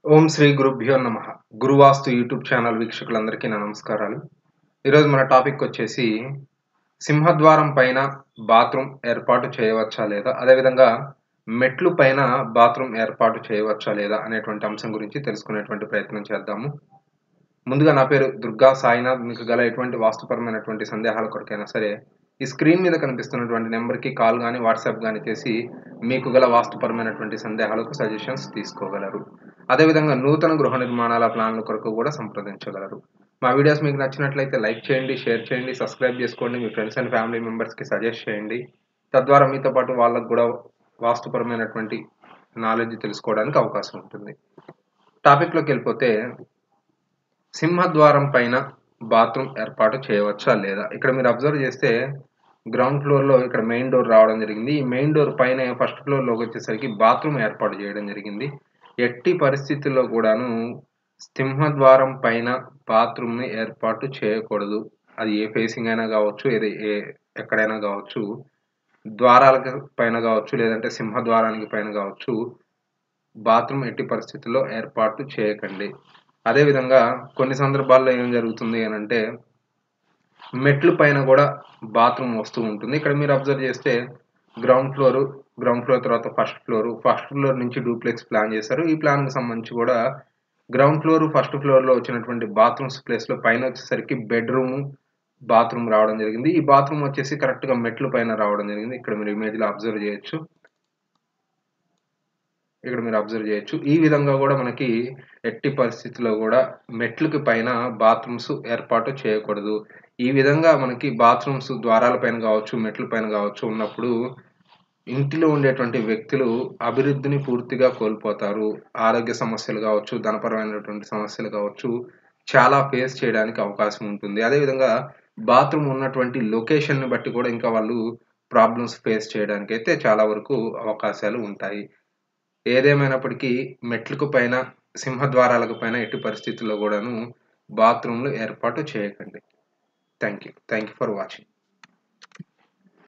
ఓం శ్రీ గురుభ్యో నమ గురువాస్తు YouTube channel వీక్షకులందరికీ నా నమస్కారాలు ఈరోజు మన టాపిక్ వచ్చేసి సింహద్వారం పైన బాత్రూమ్ ఏర్పాటు చేయవచ్చా లేదా అదేవిధంగా మెట్లు పైన బాత్రూమ్ ఏర్పాటు చేయవచ్చా లేదా అనేటువంటి అంశం గురించి తెలుసుకునేటువంటి ప్రయత్నం చేద్దాము ముందుగా నా పేరు దుర్గా సాయినాథ్ మీకు గల ఎటువంటి వాస్తుపరమైనటువంటి సందేహాల కొరకైనా సరే ఈ స్క్రీన్ మీద కనిపిస్తున్నటువంటి నెంబర్కి కాల్ కానీ వాట్సాప్ కానీ చేసి మీకు గల వాస్తుపరమైనటువంటి సందేహాలకు సజెషన్స్ తీసుకోగలరు అదేవిధంగా నూతన గృహ నిర్మాణాల ప్లాన్ల కొరకు కూడా సంప్రదించగలరు మా వీడియోస్ మీకు నచ్చినట్లయితే లైక్ చేయండి షేర్ చేయండి సబ్స్క్రైబ్ చేసుకోండి మీ ఫ్రెండ్స్ అండ్ ఫ్యామిలీ మెంబర్స్కి సజెస్ట్ చేయండి తద్వారా మీతో పాటు వాళ్ళకు కూడా వాస్తుపరమైనటువంటి నాలెడ్జ్ తెలుసుకోవడానికి అవకాశం ఉంటుంది టాపిక్లోకి వెళ్ళిపోతే సింహద్వారం పైన బాత్రూమ్ ఏర్పాటు చేయవచ్చా లేదా ఇక్కడ మీరు అబ్జర్వ్ చేస్తే గ్రౌండ్ ఫ్లోర్లో ఇక్కడ మెయిన్ డోర్ రావడం జరిగింది ఈ మెయిన్ డోర్ పైన ఫస్ట్ ఫ్లోర్లోకి వచ్చేసరికి బాత్రూమ్ ఏర్పాటు చేయడం జరిగింది ఎట్టి పరిస్థితుల్లో కూడాను సింహద్వారం పైన బాత్రూమ్ని ఏర్పాటు చేయకూడదు అది ఏ ఫేసింగ్ అయినా కావచ్చు ఏది ఏ ఎక్కడైనా కావచ్చు ద్వారాలకు పైన కావచ్చు లేదంటే సింహద్వారానికి పైన కావచ్చు బాత్రూమ్ ఎట్టి పరిస్థితుల్లో ఏర్పాటు చేయకండి అదేవిధంగా కొన్ని సందర్భాల్లో ఏం జరుగుతుంది అని అంటే మెట్లు పైన కూడా బాత్రూమ్ వస్తూ ఉంటుంది ఇక్కడ మీరు అబ్జర్వ్ చేస్తే గ్రౌండ్ ఫ్లోర్ గ్రౌండ్ ఫ్లోర్ తర్వాత ఫస్ట్ ఫ్లోర్ ఫస్ట్ ఫ్లోర్ నుంచి డూప్లెక్స్ ప్లాన్ చేశారు ఈ ప్లాన్కి సంబంధించి కూడా గ్రౌండ్ ఫ్లోర్ ఫస్ట్ ఫ్లోర్లో వచ్చినటువంటి బాత్రూమ్స్ ప్లేస్లో పైన వచ్చేసరికి బెడ్రూమ్ బాత్రూమ్ రావడం జరిగింది ఈ బాత్రూమ్ వచ్చేసి కరెక్ట్గా మెట్లు పైన రావడం జరిగింది ఇక్కడ మీరు ఇమేజ్లో అబ్జర్వ్ చేయొచ్చు ఇక్కడ మీరు అబ్జర్వ్ చేయొచ్చు ఈ విధంగా కూడా మనకి ఎట్టి పరిస్థితుల్లో కూడా మెట్లకి పైన బాత్రూమ్స్ ఏర్పాటు చేయకూడదు ఈ విధంగా మనకి బాత్రూమ్స్ ద్వారాల పైన కావచ్చు మెట్ల పైన కావచ్చు ఉన్నప్పుడు ఇంటిలో ఉండేటువంటి వ్యక్తులు అభివృద్ధిని పూర్తిగా కోల్పోతారు ఆరోగ్య సమస్యలు కావచ్చు ధనపరమైనటువంటి సమస్యలు కావచ్చు చాలా ఫేస్ చేయడానికి అవకాశం ఉంటుంది అదేవిధంగా బాత్రూమ్ ఉన్నటువంటి లొకేషన్ని బట్టి కూడా ఇంకా వాళ్ళు ప్రాబ్లమ్స్ ఫేస్ చేయడానికి అయితే చాలా వరకు అవకాశాలు ఉంటాయి ఏదేమైనప్పటికీ మెట్లకు పైన సింహద్వారాలకు పైన ఎట్టి పరిస్థితుల్లో కూడాను బాత్రూమ్లు ఏర్పాటు చేయకండి thank you thank you for watching